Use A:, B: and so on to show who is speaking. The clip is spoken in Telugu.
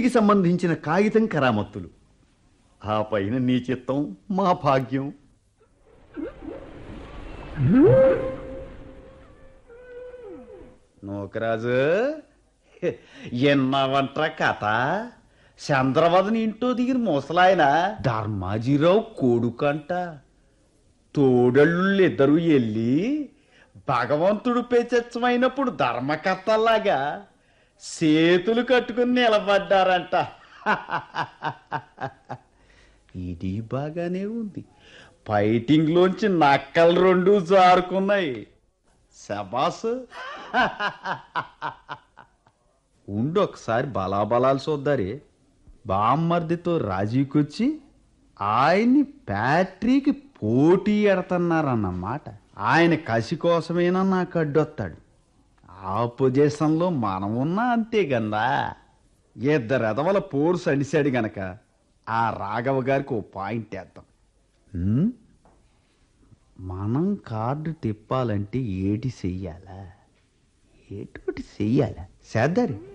A: పెళ్లికి సంబంధించిన కాగితం కరామత్తులు ఆ పైన నీ చిత్తం మా భాగ్యం నూకరాజు ఎన్నావంట్ర కథ చంద్రవదని ఇంటో దిగిన ముసలాయన ధర్మాజీరావు కొడుకంట తోడళ్ళు ఇద్దరు వెళ్ళి భగవంతుడు పెచ్చమైనప్పుడు ధర్మకర్తల్లాగా చేతులు కట్టుకుని నిలబడ్డారంట ఇది బాగానే ఉంది ఫైటింగ్లోంచి నక్కలు రెండు జారుకున్నాయి శబాస్ ఉండు ఒకసారి బలాబలాలు చూద్దారే బామ్మర్దితో రాజీకొచ్చి ఆయన్ని ఫ్యాక్టరీకి పోటీ ఎడతన్నారన్నమాట ఆయన కసి కోసమేనా నాకు అడ్డొస్తాడు ఆ పొజిషన్లో మనం ఉన్నా అంతే గందా ఇద్దరు ఎదవల పోరు సడిశాడు గనక ఆ రాఘవ గారికి ఓ పాయింట్ వేద్దాం ఉమ్? మనం కార్డు తిప్పాలంటే ఏటి చెయ్యాలా ఏటోటి చెయ్యాలా చేద్దారి